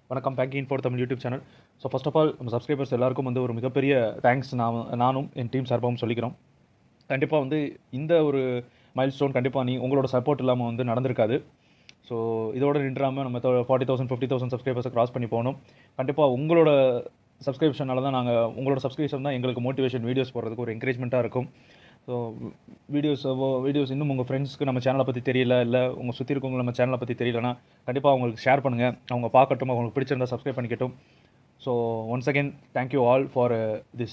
வணக்கம் banking for Tamil YouTube channel so first of all நம்ம subscribers எல்லாருக்கும் வந்து ஒரு மிகப்பெரிய தேங்க்ஸ் நான் நானும் என் டீம் சார்பாகவும் சொல்லிக்கிறோம் கண்டிப்பாக வந்து இந்த ஒரு மைல் ஸ்டோன் கண்டிப்பாக நீ உங்களோட சப்போர்ட் இல்லாமல் வந்து நடந்திருக்காது ஸோ இதோட நின்றாமல் நம்ம ஃபார்ட்டி தௌசண்ட் ஃபிஃப்டி தௌசண்ட் சப்ஸ்கிரைபர்ஸை கிராஸ் பண்ணி போகணும் கண்டிப்பாக உங்களோட சப்ஸ்கிரிப்ஷனால தான் நாங்கள் உங்களோட சப்ஸ்கிரிப்ஷன் தான் எங்களுக்கு மோட்டிவேஷன் வீடியோஸ் போடுறதுக்கு ஒரு என்கரேஜ்மெண்ட்டாக இருக்கும் ஸோ வீடியோஸ் வீடியோஸ் இன்னும் உங்கள் ஃப்ரெண்ட்ஸ்க்கு நம்ம சேனலை பற்றி தெரியல இல்லை உங்கள் சுற்றி இருக்கவங்க நம்ம சேனலை பற்றி தெரியலனா கண்டிப்பாக அவங்களுக்கு ஷேர் பண்ணுங்கள் அவங்க பார்க்கட்டும் அவங்களுக்கு பிடிச்சிருந்தா சப்ஸ்கிரைப் பண்ணிக்கட்டும் so once again thank you all for this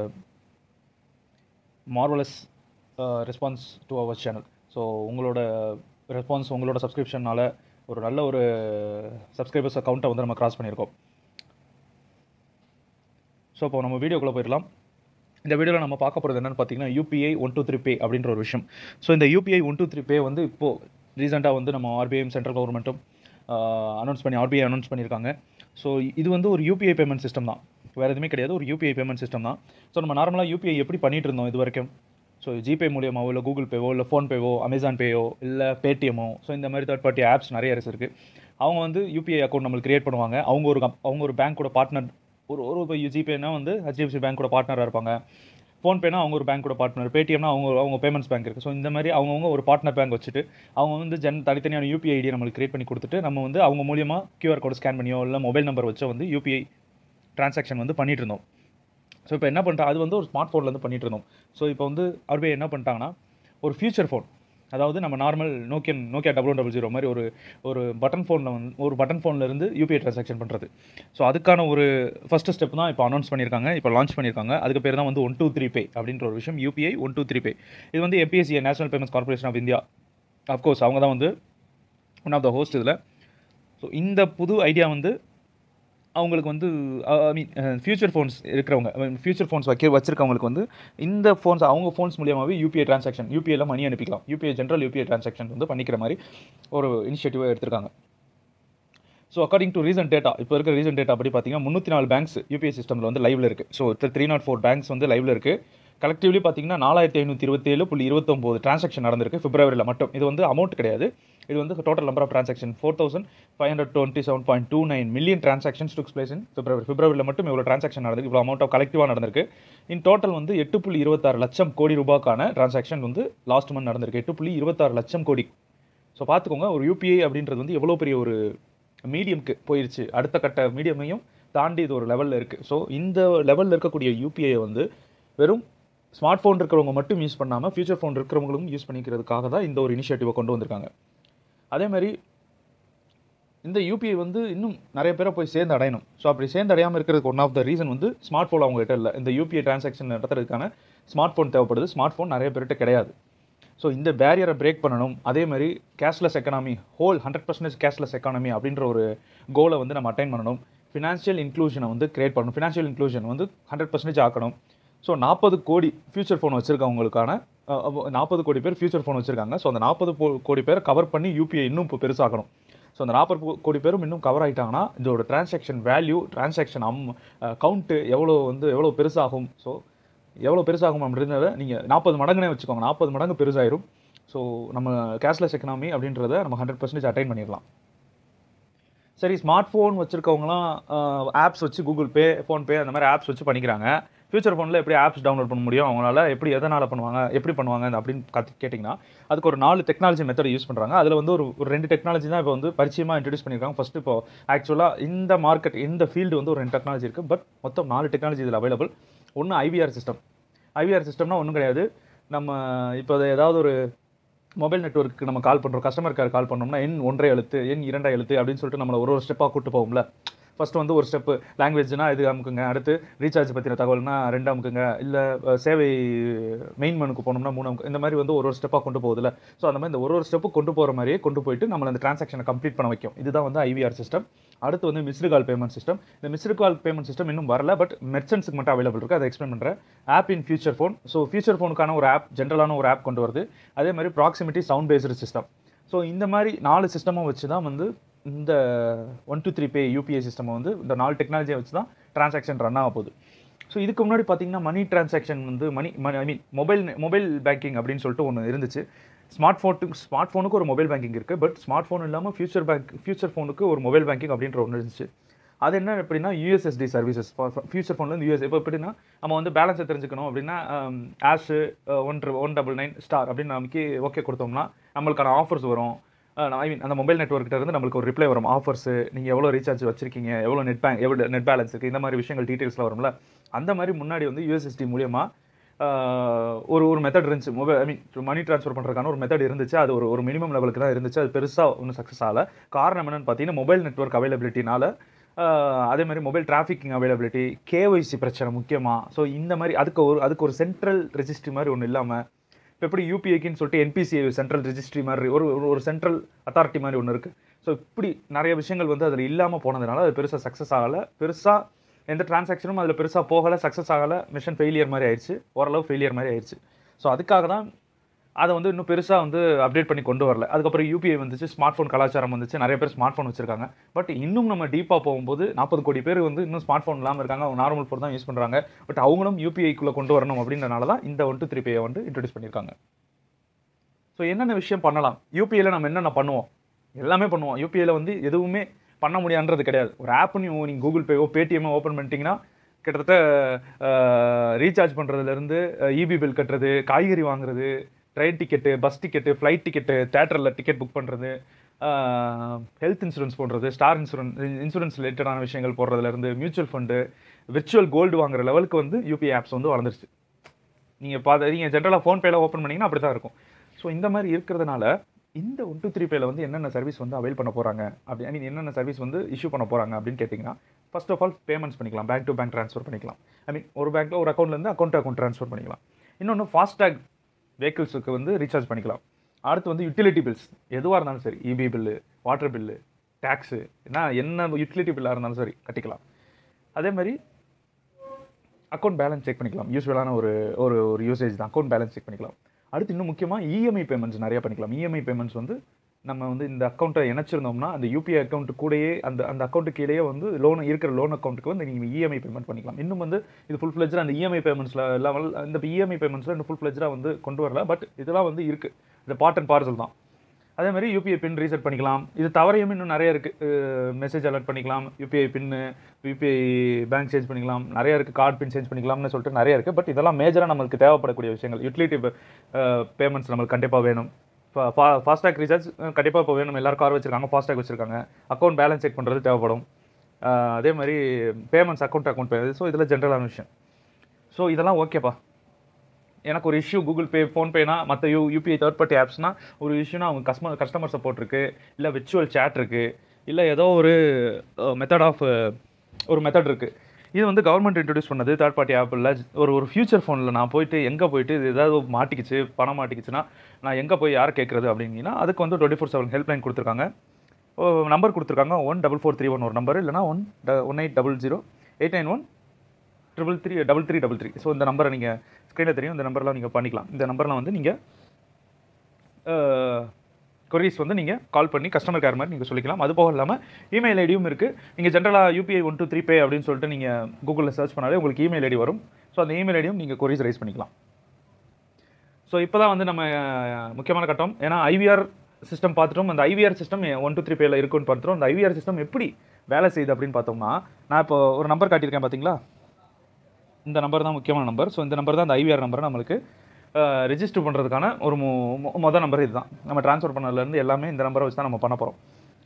marvellous response to our channel so உங்களோட ரெஸ்பான்ஸ் உங்களோட சப்ஸ்கிரிப்ஷனால் ஒரு நல்ல ஒரு சப்ஸ்கிரைபர்ஸ் அக்கௌண்ட்டை வந்து நம்ம கிராஸ் பண்ணியிருக்கோம் ஸோ இப்போ நம்ம வீடியோக்குள்ளே போயிடலாம் இந்த வீடியோவில் நம்ம பார்க்க போகிறது என்னென்னு பார்த்தீங்கன்னா UPI one two three pay அப்படின்ற ஒரு விஷயம் ஸோ இந்த UPI one two three pay வந்து இப்போது ரீசெண்டாக வந்து நம்ம ஆர்பிஐயும் சென்ட்ரல் கவர்மெண்ட்டும் அனௌன்ஸ் பண்ணி ஆர்பிஐ அனௌன்ஸ் பண்ணியிருக்காங்க ஸோ இது வந்து ஒரு யூபிஐ பேமெண்ட் சிஸ்டம் தான் வேறு எதுவுமே கிடையாது ஒரு யூபிஐ பேமெண்ட் சிஸ்டம் தான் ஸோ நம்ம நார்மலாக யூபிஐ எப்படி பண்ணிட்டு இருந்தோம் இது வரைக்கும் ஸோ ஜிபே மூலியமாவோ இல்லை கூகுள் பேவோ இல்லை ஃபோன்பேவோ அமேசான் பேயோ இல்லை பேடிஎம்மோ ஸோ இந்த மாதிரி தேர்ட் பார்ட்டி ஆப்ஸ் நிறைய இருக்குது அவங்க வந்து யூபிஐ அக்கௌண்ட் நம்மளுக்கு கிரியேட் பண்ணுவாங்க அவங்க ஒரு கம்- அவங்க ஒரு பேங்க்கோட பார்ட்னர் ஒரு ஒரு இப்போ ஜிபேனா வந்து ஹெச்டிஎஃப்சி பேங்க்கோட பார்ட்னராக இருப்பாங்க ஃபோன்பேனா அவங்க ஒரு பேங்க்கோட பார்ட்னர் பேடிஎம்னா அவங்க அவங்க பேமெண்ட்ஸ் பேங்க் இருக்குது ஸோ இந்த மாதிரி அவங்கவுங்க ஒரு பார்ட்னர் பேங்க் வச்சுட்டு அவங்க வந்து ஜென் தனித்தனியான யூபிஐ ஐடியை நம்மளுக்கு கிரியேட் பண்ணி கொடுத்துட்டு நம்ம வந்து அவங்க மூலியமாக கியூஆர் கோட் ஸ்கேன் பண்ணியோ இல்லை மொபைல் நம்பர் வச்சோ வந்து யூபிஐ ட்ரான்சாக்ஷன் வந்து பண்ணிட்டு இருந்தோம் ஸோ இப்போ என்ன பண்ணிட்டா அது வந்து ஒரு ஸ்மார்ட் ஃபோன்லேருந்து பண்ணிட்டு இருந்தோம் ஸோ இப்போ வந்து ஆர்பிஐ என்ன பண்ணிட்டாங்கன்னா ஒரு ஃபியூச்சர் ஃபோன் அதாவது நம்ம நார்மல் நோக்கியன் நோக்கியா டபுள் டபுள் ஜீரோ மாதிரி ஒரு ஒரு பட்டன் ஃபோனில் வந்து ஒரு பட்டன் ஃபோனில் இருந்து யூபிஐ ட்ரான்சாக்ஷன் பண்ணுறது ஸோ அதுக்கான ஒரு ஃபஸ்ட்டு ஸ்டெப் தான் இப்போ அனௌன்ஸ் பண்ணியிருக்காங்க இப்போ லான்ச் பண்ணியிருக்காங்க அதுக்கு பேர் தான் வந்து ஒன் டூ த்ரீ பே அப்படின்ற ஒரு விஷயம் UPI one two three pay இது வந்து NPCI national payments corporation of India of course அவங்க தான் வந்து ஒன் ஆஃப் த ஹோஸ்ட் இதில் ஸோ இந்த புது ஐடியா வந்து அவங்களுக்கு வந்து ஐ மீன் ஃபியூச்சர் ஃபோன்ஸ் இருக்கிறவங்க ஃபியூச்சர் ஃபோன்ஸ் வைக்க வச்சிருக்கவங்களுக்கு வந்து இந்த ஃபோன்ஸ் அவங்க ஃபோன்ஸ் மூலியமாகவே யூபிஐ ட்ரான்சாக்ஷன் யூபிஐல மணி அனுப்பிக்கலாம் யூபிஐ ஜென்ரல் யூபிஐ ட்ரான்சாக்ஷன் வந்து பண்ணிக்கிற மாதிரி ஒரு இனிஷியேட்டிவாக எடுத்திருக்காங்க so according to recent data இப்போ இருக்கிற ரீசன்ட் டேட்டா படி பார்த்தீங்கன்னா முந்நூற்றி நாலு பேங்க்ஸ் யூபிஐ சிஸ்டமில் வந்து லைவ்ல இருக்குது so three naught four banks வந்து லைவ்ல இருக்குது கலெக்டிவ்லி பார்த்தீங்கன்னா நாலாயிரத்தி ஐநூற்றி இருபத்தேழு புள்ளி இருபத்தொம்போது ட்ரான்சாக்ஷன் நடந்திருக்கு பிப்ரவரியில் மட்டும் இது வந்து அமௌண்ட் கிடையாது இது வந்து total number of transaction four thousand five hundred twenty seven point two nine million transactions took place in February பிப்ரவரியில் மட்டும் இவ்வளோ ட்ரான்சாக்ஷன் நடந்திருக்கு இவ்வளோ அமௌண்ட் ஆஃப் கலெக்டிவாக நடந்திருக்கு இன் டோட்டல் வந்து எட்டு புள்ளி இருபத்தாறு லட்சம் கோடி ரூபாய்க்கான ட்ரான்சாக்ஷன் வந்து லாஸ்ட் மந்த் நடந்திருக்கு எட்டு புள்ளி இருபத்தாறு லட்சம் கோடி ஸோ பார்த்துக்கோங்க ஒரு யூபிஐ அப்படின்றது வந்து எவ்வளோ பெரிய ஒரு மீடியம்க்கு போயிடுச்சு அடுத்த கட்ட மீடியமையும் தாண்டி இது ஒரு லெவலில் இருக்குது ஸோ இந்த லெவலில் இருக்கக்கூடிய யூபிஐ வந்து வெறும் ஸ்மார்ட் ஃபோன் இருக்கிறவங்க மட்டும் யூஸ் பண்ணாமல் ஃபியூச்சர் ஃபோன் இருக்கிறவங்களும் யூஸ் பண்ணிக்கிறதுக்காக தான் இந்த ஒரு இனிஷியேட்டிவை கொண்டு வந்திருக்காங்க அதே மாதிரி இந்த யூபிஐ வந்து இன்னும் நிறைய பேரை போய் சேர்ந்து அடையணும் ஸோ அப்படி சேர்ந்து அடையாமல் இருக்கிறதுக்கு ஒன் ஆஃப் த ரீசன் வந்து ஸ்மார்ட் ஃபோன் அவங்ககிட்ட இல்லை இந்த யூபிஐ டிரான்சாக்ஷன் நடத்துறதுக்கான ஸ்மார்ட் ஃபோன் தேவைப்படுது ஸ்மார்ட் ஃபோன் நிறைய பேர்கிட்ட கிடையாது ஸோ இந்த பேரியரை பிரேக் பண்ணணும் அதே மாதிரி cashless economy whole hundred percentage cashless economy அப்படின்ற ஒரு கோலை வந்து நம்ம அட்டைன் பண்ணணும் ஃபினான்ஷியல் இன்க்ளூஷனை வந்து கிரியேட் பண்ணணும் ஃபினான்ஷியல் இன்க்ளூஷன் வந்து ஹண்ட்ரட் பர்சன்டேஜ் ஆக்கணும் ஸோ நாற்பது கோடி ஃபியூச்சர் ஃபோன் வச்சுருக்கவங்களுக்கான நாற்பது கோடி பேர் ஃபியூச்சர் ஃபோன் வச்சுருக்காங்க ஸோ அந்த நாற்பது கோடி பேரை கவர் பண்ணி யூபிஐ இன்னும் இப்போ பெருசாக்கணும் ஸோ அந்த நாற்பது கோடி பேரும் இன்னும் கவர் ஆகிட்டாங்கன்னா இதோட transaction value transaction amount எவ்வளோ வந்து எவ்வளோ பெருசாகும் ஸோ எவ்வளோ பெருசாகும் அப்படின்றத நீங்கள் நாற்பது மடங்குனே வச்சுக்கோங்க நாற்பது மடங்கு பெருசாயிரும் ஸோ நம்ம கேஷ்லெஸ் எக்கனாமி அப்படின்றத நம்ம ஹண்ட்ரட் பர்சன்டேஜ் அட்டைன் பண்ணிடலாம் சரி ஸ்மார்ட் ஃபோன் வச்சுருக்கவங்களாம் ஆப்ஸ் வச்சு கூகுள் பே ஃபோன்பே அந்த மாதிரி ஆப்ஸ் வச்சு பண்ணிக்கிறாங்க ஃபியூச்சர் ஃபோனில் எப்படி ஆப்ஸ் டவுன்லோட் பண்ண முடியும் அவங்களால எப்படி எதனால் பண்ணுவாங்க எப்படி பண்ணுவாங்க அப்படின்னு கற்று கேட்டிங்கன்னா அதுக்கு ஒரு நாலு டெக்னாலஜி மெத்தட் யூஸ் பண்ணுறாங்க அதில் வந்து ஒரு ஒரு ரெண்டு டெக்னாலஜி தான் இப்போ வந்து பரிச்சயமாக இன்ட்ரடியூஸ் பண்ணியிருக்காங்க ஃபஸ்ட்டு இப்போ ஆக்சுவலாக இந்த மார்க்கெட் இந்த ஃபீல்டு வந்து ஒரு ரெண்டு டெக்னாலஜி இருக்குது பட் மொத்தம் நாலு டெக்னாலஜி இதில் அவைலபிள் ஒன்று ஐவிஆர் சிஸ்டம் ஐவிஆர் சிஸ்டம்னா ஒன்றும் கிடையாது நம்ம இப்போ அது ஏதாவது ஒரு மொபைல் நெட்ஒர்க்கு நம்ம கால் பண்ணுறோம் கஸ்டமர் கேர் கால் பண்ணோம்னா எண் ஒன்றரை எழுத்து எண் இரண்டை எழுத்து அப்படின்னு சொல்லிட்டு நம்மளை ஒரு ஒரு ஸ்டெப்பாக கூட்டு போவோம்ல ஃபர்ஸ்ட் வந்து ஒரு ஸ்டெப்பு லாங்குவேஜ்னா இது அமுக்குங்க அடுத்து ரீசார்ஜ் பற்றின தகவல்னா ரெண்டு அமுக்குங்க இல்லை சேவை மெயின் மனுக்கு போனோம்னா மூணு அமுக்கு இந்த மாதிரி வந்து ஒரு ஒரு ஸ்டெப்பாக கொண்டு போகுதுல ஸோ அந்த மாதிரி இந்த ஒரு ஒரு ஸ்டெப்பு கொண்டு போகிற மாதிரியே கொண்டு போயிட்டு நம்மளை அந்த டிரான்சாக்ஷனை கம்ப்ளீட் பண்ண வைக்கும் இதுதான் வந்து ஐவிஆர் சிஸ்டம் அடுத்து வந்து மிஸ்டு கால் பேமெண்ட் சிஸ்டம் இந்த மிஸ்டு கால் பேமெண்ட் சிஸ்டம் இன்னும் வரல பட் மெர்ச்சன்ஸுக்கு மட்டும் அவைலபிள் இருக்குது அதை எக்ஸ்பிளைன் பண்ணுறேன் app in future phone so future ஃபோனுக்கான ஒரு ஆப் ஜென்ரலான ஒரு ஆப் கொண்டு வருது அதே மாதிரி proximity sound based system so இந்த மாதிரி நாலு சிஸ்டமும் வச்சு தான் வந்து இந்த one two three pay UPI system வந்து இந்த நாலு டெக்னாலஜியை வச்சு தான் டிரான்சாக்ஷன் ரன் ஆக போகுது ஸோ இதுக்கு முன்னாடி பார்த்தீங்கன்னா மணி டிரான்சாக்ஷன் வந்து money I mean mobile mobile banking அப்படின்னு சொல்லிட்டு ஒன்று இருந்துச்சு ஸ்மார்ட் ஃபோனுக்கு ஸ்மார்ட் ஃபோனுக்கு ஒரு மொபைல் பேங்கிங் இருக்குது பட் ஸ்மார்ட் ஃபோன் இல்லாமல் ஃபியூச்சர் பேங்க் ஃபியூச்சர் ஃபோனுக்கு ஒரு மொபைல் பேங்கிங் அப்படின்ற ஒன்று இருந்துச்சு அது என்ன எப்படின்னா யூஎஸ்எஸ்டி சர்வீசஸ் ஃபியூச்சர் ஃபோன்லேருந்து யூஎஸ் இப்போ எப்படின்னா நம்ம வந்து பேலன்ஸை தெரிஞ்சுக்கணும் அப்படின்னா hash one one double nine star அப்படின்னு நமக்கு ஓகே கொடுத்தோம்னா நம்மளுக்கான ஆஃபர்ஸ் வரும் ஐ மீன் அந்த மொபைல் நெட்ஒர்க்கிட்ட இருந்து நம்மளுக்கு ஒரு ரிப்ளை வரும் ஆஃபர்ஸு நீங்கள் எவ்வளோ ரீசார்ஜ் வச்சிருக்கீங்க எவ்வளோ நெட் பேங்க் எவ்வளோ நெட் பேலன்ஸ் இருக்குது இந்த மாதிரி விஷயங்கள் டீட்டெயில்ஸ்லாம் வரும்ல அந்த மாதிரி முன்னாடி வந்து யூஎஸ்எஸ்டி மூலியமாக ஒரு ஒரு மெத்தட் இருந்துச்சு மொபைல் ஐ மீன் மணி ட்ரான்ஸ்ஃபர் பண்ணுறதுக்கான ஒரு மெத்தட் இருந்துச்சு அது ஒரு ஒரு மினிமம் லெவலுக்கு தான் இருந்துச்சு அது பெருசாக ஒன்றும் சக்ஸஸ் ஆகல காரணம் என்னன்னு பார்த்தீங்கன்னா மொபைல் நெட்ஒர்க் அவைலபிலிட்டினால அதே மாதிரி மொபைல் டிராஃபிக்கிங் அவைலபிலிட்டி கேஒய்சி பிரச்சனை முக்கியமாக ஸோ இந்த மாதிரி அதுக்கு ஒரு அதுக்கு ஒரு சென்ட்ரல் ரெஜிஸ்ட்ரி மாதிரி ஒன்று இல்லாமல் இப்போ எப்படி யூபிஐக்குன்னு சொல்லிட்டு என்பிசிஐ சென்ட்ரல் ரெஜிஸ்ட்ரி மாதிரி ஒரு ஒரு- ஒரு சென்ட்ரல் அத்தாரிட்டி மாதிரி ஒன்று இருக்குது ஸோ இப்படி நிறைய விஷயங்கள் வந்து அதில் இல்லாமல் போனதுனால அது பெருசாக சக்ஸஸ் ஆகலை பெருசாக எந்த டிரான்சாக்ஷனும் அதில் பெருசாக போகலை சக்ஸஸ் ஆகலை மிஷன் ஃபெயிலியர் மாதிரி ஆயிடுச்சு ஓரளவு ஃபெயிலியர் மாதிரி ஆயிடுச்சு ஸோ அதுக்காக தான் அதை வந்து இன்னும் பெருசாக வந்து அப்டேட் பண்ணி கொண்டு வரல அதுக்கப்புறம் யூபிஐ வந்துச்சு ஸ்மார்ட் ஃபோன் கலாச்சாரம் வந்துச்சு நிறைய பேர் ஸ்மார்ட் ஃபோன் வச்சிருக்காங்க பட் இன்னும் நம்ம டீப்பாக போகும்போது நாற்பது கோடி பேர் வந்து இன்னும் ஸ்மார்ட் ஃபோன் இல்லாமல் இருக்காங்க அவங்க நார்மல் ஃபோன் தான் யூஸ் பண்ணுறாங்க பட் அவங்களும் யூபிஐக்குள்ளே கொண்டு வரணும் அப்படின்றனால தான் இந்த ஒன் டூ த்ரீ பேயை வந்து இன்ட்ரடியூஸ் பண்ணியிருக்காங்க ஸோ என்னென்ன விஷயம் பண்ணலாம் யூபிஐயில் நம்ம என்னென்ன பண்ணுவோம் எல்லாமே பண்ணுவோம் யூபிஐயில் வந்து எதுவுமே பண்ண முடியான்றது கிடையாது ஒரு ஆப் நீங்கள் நீங்கள் கூகுள் பேவோ பேடிஎம்மோ ஓப்பன் பண்ணிட்டீங்கன்னா கிட்டத்தட்ட ரீசார்ஜ் பண்ணுறதுலேருந்து இபி பில் கட்டுறது காய்கறி வாங்குறது train ticket bus ticket flight ticket தேட்டரில் டிக்கெட் புக் பண்ணுறது ஹெல்த் இன்சூரன்ஸ் போடுறது ஸ்டார் இன்சூரன்ஸ் இன்சூரன்ஸ் ரிலேட்டடான விஷயங்கள் போடுறதுலேருந்து மியூச்சுவல் ஃபண்டு விர்ச்சுவல் கோல்டு வாங்குற லெவலுக்கு வந்து யூபிஐ ஆப்ஸ் வந்து வளர்ந்துருச்சு நீங்கள் பார்த்து நீங்கள் ஜென்ரலாக ஃபோன்பேல ஓப்பன் பண்ணிங்கன்னா அப்படி தான் இருக்கும் ஸோ இந்த மாதிரி இருக்கிறதுனால இந்த ஒன் டூ த்ரீ பேல வந்து என்னென்ன சர்வீஸ் வந்து அவைல் பண்ண போகிறாங்க அப்படி ஐ மீன் என்னென்ன சர்வீஸ் வந்து இஷ்யூ பண்ண போகிறாங்க அப்படின்னு கேட்டிங்கன்னா ஃபர்ஸ்ட் ஆஃப் ஆல் பேமெண்ட்ஸ் பண்ணிக்கலாம் பேங்க் டு பேங்க் ட்ரான்ஸ்ஃபர் பண்ணிக்கலாம் ஐ மீன் ஒரு பேங்க்கில் ஒரு அக்கௌண்ட்லேருந்து அக்கௌண்ட் அக்கௌண்ட் ட்ரான்ஸ்ஃபர் பண்ணிக்கலாம் இன்னொன்று ஃபாஸ்டாக் வெஹிக்கிள்ஸுக்கு வந்து ரீசார்ஜ் பண்ணிக்கலாம் அடுத்து வந்து யூட்டிலிட்டி பில்ஸ் எதுவாக இருந்தாலும் சரி EB bill water bill tax என்ன என்ன யூட்டிலிட்டி பில்லாக இருந்தாலும் சரி கட்டிக்கலாம் அதே மாதிரி அக்கௌண்ட் பேலன்ஸ் செக் பண்ணிக்கலாம் யூஸ்வலான ஒரு ஒரு ஒரு யூசேஜ் தான் அக்கௌண்ட் பேலன்ஸ் செக் பண்ணிக்கலாம் அடுத்து இன்னும் முக்கியமாக இஎம்ஐ பேமெண்ட்ஸ் நிறைய பண்ணிக்கலாம் இஎம்ஐ பேமெண்ட்ஸ் வந்து நம்ம வந்து இந்த அக்கௌண்ட்டை இணைச்சிருந்தோம்னா அந்த யூபிஐ அக்கௌண்ட் கூடயே அந்த அந்த அக்கௌண்ட்டு கீழேயே வந்து லோன் இருக்கிற லோன் அக்கௌண்ட்டுக்கு வந்து நீங்கள் இஎம்ஐ பேமெண்ட் பண்ணிக்கலாம் இன்னும் வந்து இது ஃபுல் ஃப்ளெஜ்டாக அந்த இஎம்ஐ பேமெண்ட்ஸில் லெவல் இந்த இஎம்ஐ பேமெண்ட்ஸில் இன்னும் ஃபுல் ஃப்ளெஜ்டாக வந்து கொண்டு வரல பட் இதெல்லாம் வந்து இருக்குது இது பார்ட் அண்ட் பார்சல் தான் அதே மாதிரி யூபிஐ பின் ரீசெட் பண்ணிக்கலாம் இது தவறையும் இன்னும் நிறைய இருக்குது மெசேஜ் அலர்ட் பண்ணிக்கலாம் UPI pin UPI bank change பண்ணிக்கலாம் நிறைய இருக்குது கார்டு பின் சேஞ்ச் பண்ணிக்கலாம்னு சொல்லிட்டு நிறைய இருக்குது பட் இதெல்லாம் மேஜராக நமக்கு தேவைப்படக்கூடிய விஷயங்கள் யூட்டிலிட்டி பேமெண்ட்ஸ் நம்மளுக்கு கண்டிப்பாக வேணும் ஃபாஸ்டாக் ரீசார்ஜ் கண்டிப்பாக இப்போ வேணும் எல்லாரும் கார் வச்சிருக்காங்க ஃபாஸ்டாக் வச்சிருக்காங்க அக்கௌண்ட் பேலன்ஸ் செக் பண்ணுறது தேவைப்படும் அஹ் அதே மாதிரி payments account account pay so இதெல்லாம் ஜென்ரலான விஷயம் ஸோ இதெல்லாம் ஓகேப்பா எனக்கு ஒரு இஷ்யூ கூகுள் பே ஃபோன்பேனா மற்ற யூ யூபிஐ தேர்ட் பார்ட்டி ஆப்ஸ்னா ஒரு இஷ்யூனா அவங்க கஸ்டமர் கஸ்டமர் சப்போர்ட் இருக்குது இல்லை விர்ச்சுவல் சேட் இருக்குது இல்லை ஏதோ ஒரு மெத்தட் ஆஃப் ஒரு மெத்தட் இருக்குது இது வந்து கவர்மெண்ட் இன்ட்ரடியூஸ் பண்ணது தேர்ட் பார்ட்டி ஆப்பில் ஒரு ஒரு ஃபியூச்சர் ஃபோனில் நான் போயிட்டு எங்கே போயிட்டு இது ஏதாவது மாட்டிக்கிச்சு பணம் மாட்டிக்கிச்சுன்னா நான் எங்கே போய் யார் கேட்குறது அப்படிங்கன்னா அதுக்கு வந்து டுவெண்ட்டி ஃபோர் செவன் ஹெல்ப்லைன் கொடுத்துருக்காங்க நம்பர் கொடுத்துருக்காங்க one double four three one ஒரு நம்பர் இல்லைனா one one eight double zero eight nine one triple three double three double three so இந்த நம்பரை நீங்கள் ஸ்க்ரீனில் தெரியும் இந்த நம்பர்லாம் நீங்கள் பண்ணிக்கலாம் இந்த நம்பர்லாம் வந்து நீங்கள் கொரீஸ் வந்து நீங்கள் கால் பண்ணி கஸ்டமர் கேர் மாதிரி நீங்கள் சொல்லிக்கலாம் அது போக இல்லாமல் இமெயில் ஐடியும் இருக்குது நீங்கள் ஜென்ரலாக UPI one two three pay அப்படின்னு சொல்லிட்டு நீங்கள் கூகுளில் சர்ச் பண்ணாலே உங்களுக்கு இமெயில் ஐடி வரும் ஸோ அந்த இமெயில் ஐடியும் நீங்கள் கொரீஸ் ரைஸ் பண்ணிக்கலாம் ஸோ இப்போ தான் வந்து நம்ம அஹ், முக்கியமான கட்டம் ஏன்னா ஐவிஆர் சிஸ்டம் பார்த்துட்டோம் அந்த IVR system one two three பேல இருக்குன்னு பார்த்துட்டோம் அந்த ஐவிஆர் சிஸ்டம் எப்படி வேலை செய்யுது அப்படின்னு பார்த்தோம்னா நான் இப்போ ஒரு நம்பர் காட்டியிருக்கேன் பார்த்தீங்களா இந்த நம்பர் தான் முக்கியமான நம்பர் ஸோ இந்த நம்பர் தான் அந்த ஐவிஆர் நம்பர் நம்மளுக்கு ரெஜிஸ்டர் பண்ணுறதுக்கான ஒரு மொ மொ- மொதல் நம்பர் இதுதான் நம்ம ட்ரான்ஸ்ஃபர் பண்ணதுலேருந்து எல்லாமே இந்த நம்பரை வச்சு தான் நம்ம பண்ண போகிறோம்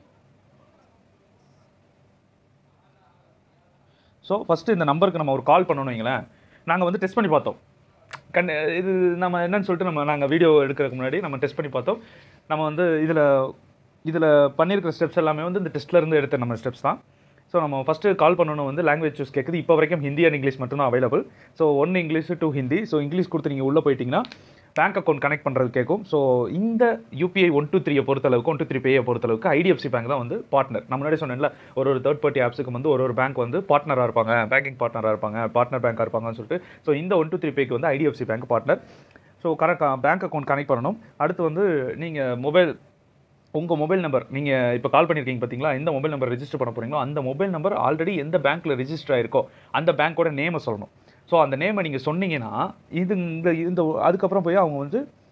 ஸோ ஃபஸ்ட்டு இந்த நம்பருக்கு நம்ம ஒரு கால் பண்ணணும் வைங்களேன் நாங்கள் வந்து டெஸ்ட் பண்ணி பார்த்தோம் கண் இது நம்ம என்னன்னு சொல்லிட்டு நம்ம நாங்கள் வீடியோ எடுக்கிறதுக்கு முன்னாடி நம்ம டெஸ்ட் பண்ணி பார்த்தோம் நம்ம வந்து இதில் இதில் பண்ணியிருக்கிற ஸ்டெப்ஸ் எல்லாமே வந்து இந்த டெஸ்ட்ல இருந்து எடுத்த நம்ம ஸ்டெப்ஸ் தான் ஸோ நம்ம ஃபஸ்ட்டு கால் பண்ணணும் வந்து லாங்குவேஜ் சூஸ் கேட்குது இப்போ வரைக்கும் ஹிந்தி அண்ட் இங்கிலீஷ் மட்டும்தான் available so one English two Hindi so English கொடுத்து நீங்கள் உள்ளே போயிட்டீங்கன்னா பேங்க் அக்கௌண்ட் கனெக்ட் பண்ணுறது கேட்கும் ஸோ இந்த யூபிஐ ஒன் டூ த்ரீயை பொறுத்தளவுக்கு ஒன் டூ த்ரீ பேயை பொறுத்தளவுக்கு ஐடிஎஃப்சி பேங்க் தான் வந்து பார்ட்னர் நம்ம முன்னாடி சொன்னேன்ல ஒரு ஒரு தேர்ட் பார்ட்டி ஆப்ஸுக்கு வந்து ஒரு ஒரு பேங்க் வந்து பார்ட்னராக இருப்பாங்க பேங்கிங் பார்ட்னராக இருப்பாங்க பார்ட்னர் பேங்காக இருப்பாங்கன்னு சொல்லிட்டு ஸோ இந்த ஒன் டூ த்ரீ பேக்கு வந்து IDFC bank partner so correct bank account connect பண்ணணும் அடுத்து வந்து நீங்கள் மொபைல் உங்கள் மொபைல் நம்பர் நீங்கள் இப்போ கால் பண்ணியிருக்கீங்க பார்த்தீங்களா எந்த மொபைல் நம்பர் ரெஜிஸ்டர் பண்ண போகிறீங்களோ அந்த மொபைல் நம்பர் ஆல்ரெடி எந்த பேங்க்கில் ரெஜிஸ்டர் ஆயிருக்கோ அந்த பேங்க்கோட நேமை சொல்லணும் ஸோ அந்த நேமை நீங்கள் சொன்னீங்கன்னா இது இந்த இந்த அதுக்கப்புறம் போய் அவங்க வந்து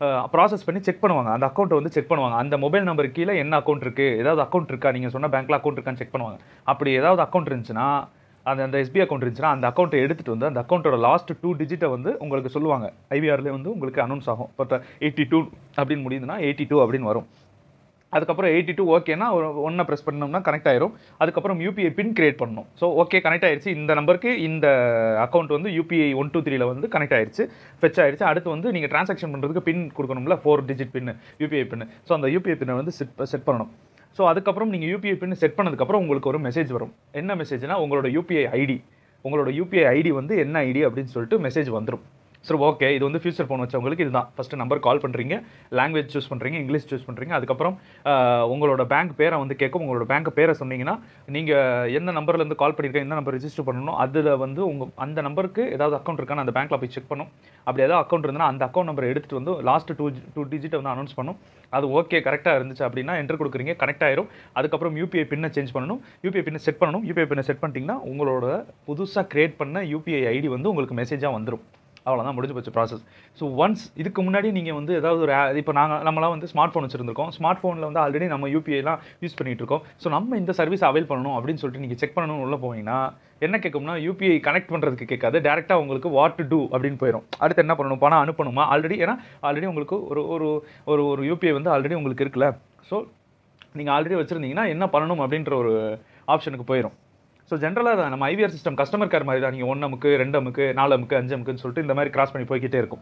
ப்ராசஸ் பண்ணி செக் பண்ணுவாங்க அந்த அக்கௌண்ட்டை வந்து செக் பண்ணுவாங்க அந்த மொபைல் நம்பர் கீழே என்ன அக்கௌண்ட் இருக்குது ஏதாவது அக்கௌண்ட் இருக்கா நீங்கள் சொன்ன பேங்க்கில் அக்கௌண்ட் இருக்கான்னு செக் பண்ணுவாங்க அப்படி ஏதாவது அக்கௌண்ட் இருந்துச்சுன்னா அந்த அந்த எஸ்பி அக்கௌண்ட் இருந்துச்சுன்னா அந்த அக்கௌண்ட்டை எடுத்துகிட்டு வந்து அந்த அக்கௌண்ட்டோட லாஸ்ட் டூ டிஜிட்டை வந்து உங்களுக்கு சொல்லுவாங்க ஐவிஆர்லேயே வந்து உங்களுக்கு அனௌன்ஸ் ஆகும் இப்போ எயிட்டி டூ அப்படின்னு முடியுதுன்னா எயிட்டி டூ அப்படின்னு வரும் அதுக்கப்புறம் எயிட்டி டூ ஓகேனா ஒரு ஒன்றை ப்ரெஸ் பண்ணோம்னா கனெக்ட் ஆயிரும் அதுக்கப்புறம் யூபிஐ பின் கிரியேட் பண்ணணும் ஸோ ஓகே கனெக்ட் ஆயிருச்சு இந்த நம்பருக்கு இந்த அக்கௌண்ட் வந்து யூபிஐ ஒன் டூ த்ரீல வந்து கனெக்ட் ஆயிருச்சு ஃபெச் ஆயிருச்சு அடுத்து வந்து நீங்கள் ட்ரான்சாக்ஷன் பண்ணுறதுக்கு பின் கொடுக்கணும்ல four digit pin UPI pin so அந்த யூபிஐ பின்னை வந்து செட் செட் பண்ணணும் ஸோ அதுக்கப்புறம் நீங்கள் யூபிஐ பின் செட் பண்ணதுக்கப்புறம் உங்களுக்கு ஒரு மெசேஜ் வரும் என்ன மெசேஜ்னா உங்களோட யூபிஐ ஐடி உங்களோட யூபிஐ ஐடி வந்து என்ன ஐடி அப்படின்னு சொல்லிட்டு மெசேஜ் வந்துடும் சரி ஓகே இது வந்து ஃபியூச்சர் ஃபோன் வச்சவங்களுக்கு இதுதான் ஃபஸ்ட்டு நம்பர் கால் பண்ணுறீங்க லாங்குவேஜ் சூஸ் பண்ணுறீங்க இங்கிலீஷ் சூஸ் பண்ணுறீங்க அதுக்கப்புறம் ஆஹ், உங்களோட பேங்க் பேரை வந்து கேட்கும் உங்களோட பேங்க் பேரை சொன்னீங்கன்னா நீங்கள் எந்த நம்பர்லேருந்து கால் பண்ணியிருக்கேன் எந்த நம்பர் ரெஜிஸ்டர் பண்ணணும் அதில் வந்து உங்கள் அந்த நம்பருக்கு ஏதாவது அக்கௌண்ட் இருக்கான்னு அந்த பேங்க்கில் போய் செக் பண்ணும் அப்படி ஏதாவது அக்கௌண்ட் இருந்ததுன்னா அந்த அக்கௌண்ட் நம்பரை எடுத்துகிட்டு வந்து லாஸ்ட் டூ டூ டிஜிட்டை வந்து அனௌன்ஸ் பண்ணும் அது ஓகே கரெக்டாக இருந்துச்சு அப்படின்னா என்ட்ரு கொடுக்குறீங்க கனெக்ட் ஆயிரும் அதுக்கப்புறம் யூபிஐ பின்னை சேஞ்ச் பண்ணணும் யூபிஐ பின்னை செட் பண்ணணும் யூபிஐ பின்னை செட் பண்ணிட்டீங்கன்னா உங்களோட புதுசாக கிரியேட் பண்ண யூபிஐ ஐடி வந்து உங்களுக்கு மெசேஜாக வந்துடும் அவ்வளோதான் முடிஞ்சு போச்சு ப்ராசஸ் ஸோ ஒன்ஸ் இதுக்கு முன்னாடி நீங்கள் வந்து ஏதாவது ஒரு இப்போ நாங்கள் நம்மளாம் வந்து ஸ்மார்ட் ஃபோன் வச்சுருந்துருக்கோம் ஸ்மார்ட் ஃபோனில் வந்து ஆல்ரெடி நம்ம யூபிஐலாம் யூஸ் பண்ணிட்டு இருக்கோம் ஸோ நம்ம இந்த சர்வீஸ் அவைல் பண்ணணும் அப்படின்னு சொல்லிட்டு நீங்கள் செக் பண்ணணும் உள்ள போவீங்கன்னா என்ன கேட்கும்னா யூபிஐ கனெக்ட் பண்ணுறதுக்கு கேட்காது டேரெக்டாக உங்களுக்கு வாட் டு டூ அப்படின்னு போயிடும் அடுத்து என்ன பண்ணணும் பணம் அனுப்பணுமா ஆல்ரெடி ஏன்னா ஆல்ரெடி உங்களுக்கு ஒரு ஒரு ஒரு ஒரு யூபிஐ வந்து ஆல்ரெடி உங்களுக்கு இருக்குல்ல ஸோ நீங்கள் ஆல்ரெடி வச்சுருந்தீங்கன்னா என்ன பண்ணணும் அப்படின்ற ஒரு ஆப்ஷனுக்கு போயிடும் ஸோ ஜென்ரலாக நம்ம ஐவிஆர் சிஸ்டம் கஸ்டமர் கேர் மாதிரி தான் நீங்கள் ஒன்று அமுக்கு ரெண்டு அமுக்கு நாலு அமுக்கு அஞ்சு அமுக்குன்னு சொல்லிட்டு இந்த மாதிரி கிராஸ் பண்ணி போய்கிட்டே இருக்கும்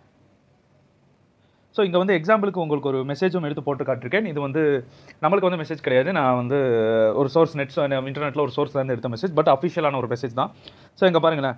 ஸோ இங்கே வந்து எக்ஸாம்பிளுக்கு உங்களுக்கு ஒரு மெசேஜும் எடுத்து போட்டு காட்டிருக்கேன் இது வந்து நம்மளுக்கு வந்து மெசேஜ் கிடையாது நான் வந்து ஒரு சோர்ஸ் நெட் இன்டர்நெட்டில் ஒரு சோர்ஸ்லேருந்து எடுத்த மெசேஜ் பட் அஃபிஷியலான ஒரு மெசேஜ் தான் ஸோ இங்கே பாருங்களேன்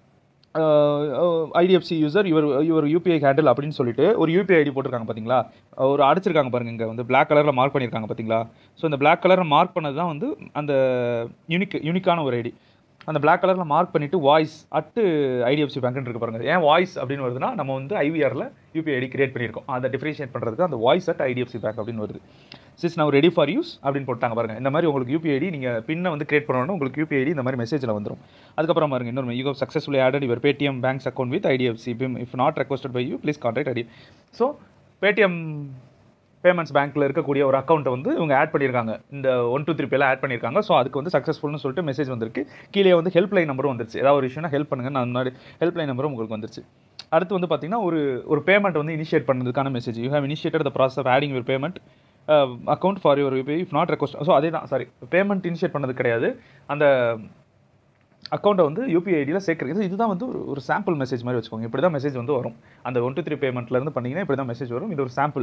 ஐடிஎஃப்சி யூசர் இவர் இவர் யூபிஐ ஹேண்டில் அப்படின்னு சொல்லிட்டு ஒரு யூபிஐ ஐடி போட்டிருக்காங்க பார்த்தீங்களா ஒரு அடிச்சிருக்காங்க பாருங்க இங்கே வந்து Black கலரில் மார்க் பண்ணியிருக்காங்க பார்த்தீங்களா ஸோ இந்த Black கலரில் மார்க் பண்ணது தான் வந்து அந்த யூனிக் யூனிக்கான ஒரு ஐடி அந்த Black கலரில் மார்க் பண்ணிவிட்டு வாய்ஸ் அட்டு ஐடிஎஃப்சி பேங்க்னு இருக்கு பாருங்க ஏன் வாய்ஸ் அப்படின்னு வருதுன்னா நம்ம வந்து ஐவிஆரில் யூபிஐ ஐடி கிரியேட் பண்ணியிருக்கோம் அதை டிஃப்ரென்ஷியேட் பண்ணுறதுக்கு அந்த வாய்ஸ் அட் ஐடிஎஃப்சி பேங்க் அப்படின்னு வருது சிஸ் நான் ரெடி ஃபார் யூஸ் அப்படின்னு போட்டாங்க பாருங்க இந்த மாதிரி உங்களுக்கு யூபிஐ ஐடி நீங்கள் பின்னை வந்து கிரியேட் பண்ணணும் உங்களுக்கு யூபிஐ ஐடி இந்த மாதிரி மெசேஜில் வந்துடும் அதுக்கப்புறம் பாருங்க இன்னொரு you successfully added your Paytm banks account with IDFC BHIM if not requested by you please contact ID so Paytm payments பேங்க்கில் இருக்கக்கூடிய ஒரு அக்கௌண்ட்டை வந்து இவங்க ஆட் பண்ணியிருக்காங்க இந்த ஒன் டூ த்ரீ பேல ஆட் பண்ணியிருக்காங்க ஸோ அதுக்கு வந்து சக்ஸஸ்ஃபுல்னு சொல்லிட்டு மெசேஜ் வந்திருக்கு கீழே வந்து ஹெல்ப் லைன் நம்பரும் வந்துருச்சு ஏதாவது ஒரு விஷயம்னா ஹெல்ப் பண்ணுங்க நான் முன்னாடி ஹெல்ப் லைன் நம்பரும் உங்களுக்கு வந்துருச்சு அடுத்து வந்து பார்த்தீங்கன்னா ஒரு ஒரு பேமெண்ட் வந்து initiate பண்ணதுக்கான message you have initiated the process of adding your payment account for your UPI if not request so அதே தான் சாரி பேமெண்ட் இனிஷியேட் பண்ணது கிடையாது அந்த அக்கௌண்ட்டை வந்து யூபிஐ ஐடியில் சேர்க்குறது இதுதான் வந்து ஒரு ஒரு சாம்பிள் மெசேஜ் மாதிரி வச்சுக்கோங்க இப்படி தான் மெசேஜ் வந்து வரும் அந்த ஒன் டூ த்ரீ பேமெண்ட்லேருந்து பண்ணிங்கன்னா இப்படி தான் மெசேஜ் வரும் இது ஒரு சாம்பிள்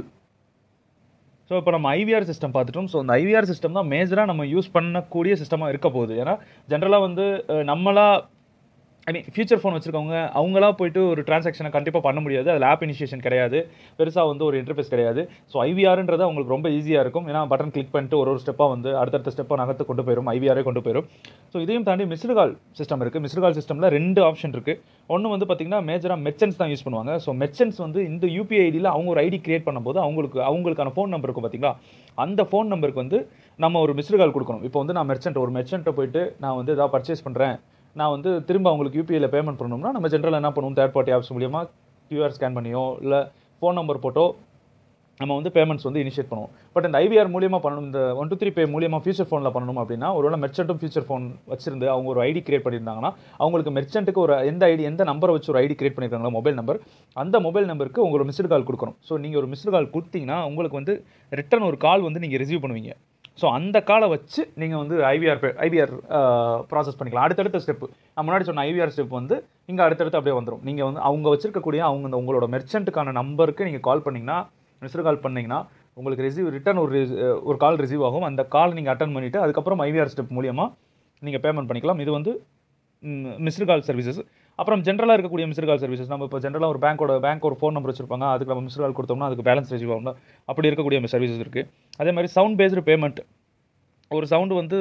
ஸோ இப்போ நம்ம ஐவிஆர் சிஸ்டம் பார்த்துட்டோம் ஸோ அந்த ஐவிஆர் சிஸ்டம் தான் மேஜராக நம்ம யூஸ் பண்ணக்கூடிய சிஸ்டமாக இருக்க போகுது ஏன்னா ஜென்ரலாக வந்து அஹ், நம்மளா ஐ மீன் ஃபியூச்சர் ஃபோன் வச்சிருக்கவங்க அவங்களா போயிட்டு ஒரு டிரான்சாக்ஷனை கண்டிப்பாக பண்ண முடியாது அதில் ஆப் இனிஷியேஷன் கிடையாது பெருசாக வந்து ஒரு இன்டர்ஃபேஸ் கிடையாது ஸோ ஐவிஆர்ன்றது அவங்களுக்கு ரொம்ப ஈஸியாக இருக்கும் ஏன்னா பட்டன் கிளிக் பண்ணிட்டு ஒரு ஒரு ஸ்டெப்பாக வந்து அடுத்தடுத்த ஸ்டெப்பாக நகர்த்து கொண்டு போயிடும் ஐவிஆரே கொண்டு போயிடும் ஸோ இதையும் தாண்டி மிஸ்டு கால் சிஸ்டம் இருக்குது மிஸ்டு கால் சிஸ்டமில் ரெண்டு ஆப்ஷன் இருக்குது ஒன்று வந்து பார்த்தீங்கன்னா மேஜராக மெர்ச்சன்ஸ் தான் யூஸ் பண்ணுவாங்க ஸோ மெர்ச்சன்ஸ் வந்து இந்த யூபிஐ ஐடியில் அவங்க ஒரு ஐடி கிரியேட் பண்ணும்போது அவங்களுக்கு அவங்களுக்கான ஃபோன் நம்பர் இருக்கும் பார்த்தீங்களா அந்த ஃபோன் நம்பருக்கு வந்து நம்ம ஒரு மிஸ்டு கால் கொடுக்கணும் இப்போ வந்து நான் மெர்ச்சன்ட் ஒரு மெர்ச்சன்ட்டை போயிட்டு நான் வந்து ஏதாவது பர்ச்சேஸ் பண்ணுறேன் நான் வந்து திரும்ப அவங்களுக்கு யூபிஐயில் பேமெண்ட் பண்ணணும்னா நம்ம ஜென்ரலாக என்ன பண்ணுவோம் தேர்ட் பார்ட்டி ஆப்ஸ் மூலியமா கியூஆர் ஸ்கேன் பண்ணியோ இல்லை ஃபோன் நம்பர் போட்டோ நம்ம வந்து பேமெண்ட்ஸ் வந்து இனிஷியேட் பண்ணுவோம் பட் இந்த ஐவிஆர் மூலியமாக பண்ணணும் இந்த ஒன் டூ த்ரீ பே மூலியமாக ஃபியூச்சர் ஃபோனில் பண்ணணும் அப்படின்னா ஒருவேளை மெர்ச்சன்ட்டும் ஃபியூச்சர் ஃபோன் வச்சிருந்து அவங்க ஒரு ஐடி கிரியேட் பண்ணியிருந்தாங்கன்னா அவங்களுக்கு மெர்ச்சன்ட்டுக்கு ஒரு எந்த ஐடி எந்த நம்பரை வச்சு ஒரு ஐடி கிரியேட் பண்ணியிருக்காங்களோ மொபைல் நம்பர் அந்த மொபைல் நம்பருக்கு உங்களுக்கு மிஸ்டு கால் கொடுக்கணும் ஸோ நீங்கள் ஒரு மிஸ்டு கால் கொடுத்தீங்கன்னா உங்களுக்கு வந்து ரிட்டன் ஒரு கால் வந்து நீங்கள் ரிசீவ் பண்ணுவீங்க ஸோ அந்த காலை வச்சு நீங்கள் வந்து ஐவிஆர் ஐவிஆர் ப்ராசஸ் பண்ணிக்கலாம் அடுத்தடுத்த ஸ்டெப்பு நான் முன்னாடி சொன்ன ஐவிஆர் ஸ்டெப் வந்து இங்கே அடுத்தடுத்து அப்படியே வந்துடும் நீங்கள் வந்து அவங்க வச்சிருக்கக்கூடிய அவங்க இந்த உங்களோட மெர்ச்சன்ட்டுக்கான நம்பருக்கு நீங்கள் கால் பண்ணிங்கன்னா மிஸ்டு கால் பண்ணீங்கன்னா உங்களுக்கு ரிசீவ் ரிட்டன் ஒரு ரிஸ்- ஒரு கால் ரிசீவ் ஆகும் அந்த கால் நீங்கள் அட்டன் பண்ணிவிட்டு அதுக்கப்புறம் ஐவிஆர் ஸ்டெப் மூலியமாக நீங்கள் பேமெண்ட் பண்ணிக்கலாம் இது வந்து மிஸ்டு கால் சர்வீசஸ் அப்புறம் ஜென்ரலாக இருக்கக்கூடிய மிஸ்டு கால் சர்வீசஸ் நம்ம இப்போ ஜென்ரலாக ஒரு பேங்க்கோட பேங்க் ஒரு ஃபோன் நம்பர் வச்சிருப்பாங்க அதுக்கு நம்ம மிஸ்டு கால் கொடுத்தோம்னா அதுக்கு பேலன்ஸ் ரிசீவ் ஆகும்ல அப்படி இருக்கக்கூடிய சர்வீசஸ் இருக்குது அதே மாதிரி சவுண்ட் பேஸ்டு பேமெண்ட் ஒரு சவுண்டு வந்து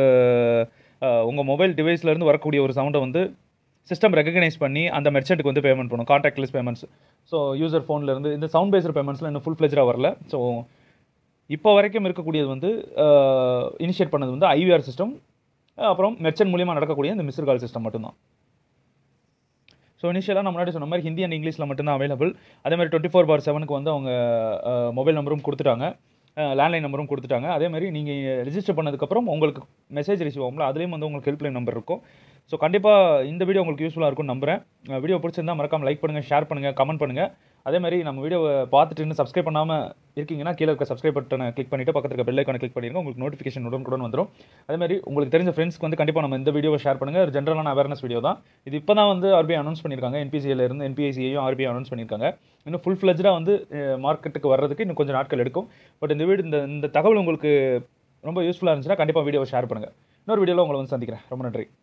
உங்கள் மொபைல் டிவைஸ்லேருந்து வரக்கூடிய ஒரு சவுண்டை வந்து சிஸ்டம் ரெகக்னைஸ் பண்ணி அந்த மெர்ச்சன்ட்டுக்கு வந்து பேமெண்ட் பண்ணும் கான்டாக்ட்லெஸ் பேமெண்ட்ஸ் ஸோ யூசர் ஃபோன்லேருந்து இந்த சவுண்ட் பேஸ்டு பேமெண்ட்ஸ்லாம் இன்னும் ஃபுல் ஃப்ளெஜராக வரல ஸோ இப்போ வரைக்கும் இருக்கக்கூடியது வந்து இனிஷியேட் பண்ணது வந்து ஐவிஆர் சிஸ்டம் அப்புறம் மெர்ச்சன்ட் மூலியமாக நடக்கக்கூடிய இந்த மிஸ்டு கால் சிஸ்டம் மட்டும்தான் ஸோ இனிஷியலாக நான் முன்னாடி சொன்ன மாதிரி ஹிந்தி அண்ட் இங்கிலீஷில் மட்டும்தான் அவைலபிள் அதே மாதிரி டுவெண்ட்டி ஃபோர் பார் செவனுக்கு வந்து அவங்க மொபைல் நம்பரும் கொடுத்துட்டாங்க லேண்ட்லைன் நம்பரும் கொடுத்துட்டாங்க அதே மாதிரி நீங்கள் ரெஜிஸ்டர் பண்ணதுக்கப்புறம் உங்களுக்கு மெசேஜ் ரிசீவ் ஆகும்ல அதுலேயும் வந்து உங்களுக்கு ஹெல்ப்லைன் நம்பர் இருக்கும் ஸோ கண்டிப்பாக இந்த வீடியோ உங்களுக்கு யூஸ்ஃபுல்லாக இருக்கும்னு நம்புறேன் வீடியோ பிடிச்சிருந்தா மறக்காம லைக் பண்ணுங்கள் ஷேர் பண்ணுங்கள் கமெண்ட் பண்ணுங்கள் அதே மாதிரி நம்ம வீடியோவை பார்த்துட்டு இன்னும் சப்ஸ்கிரைப் பண்ணாமல் இருக்கீங்கன்னா கீழே இருக்க சப்ஸ்கிரைப் பட்டனை கிளிக் பண்ணிவிட்டு பக்கத்தில் இருக்க பெல் ஐக்கானை கிளிக் பண்ணிருங்க உங்களுக்கு நோட்டிஃபிகேஷன் உடனுக்குடன் வந்துடும் அதே மாதிரி உங்களுக்கு தெரிஞ்ச ஃப்ரெண்ட்ஸ்க்கு வந்து கண்டிப்பாக நம்ம இந்த வீடியோவை ஷேர் பண்ணுங்கள் ஒரு ஜென்ரலான அவேர்னஸ் வீடியோ தான் இது இப்போ தான் வந்து ஆர்பிஐ அனௌன்ஸ் பண்ணியிருக்காங்க என்பிசியில் இருந்து என்பிஐசியையும் ஆர்பிஐ அனௌன்ஸ் பண்ணியிருக்காங்க இன்னும் ஃபுல் ஃப்ளெஜ்டாக வந்து மார்க்கெட்டுக்கு வர்றதுக்கு இன்னும் கொஞ்சம் நாட்கள் எடுக்கும் பட் இந்த வீடு இந்த இந்த தகவல் உங்களுக்கு ரொம்ப யூஸ்ஃபுல்லாக இருந்துச்சுன்னா கண்டிப்பாக வீடியோவை ஷேர் பண்ணுங்கள் இன்னொரு வீடியோவில் உங்களை வந்து சந்திக்கிறேன் ரொம்ப நன்றி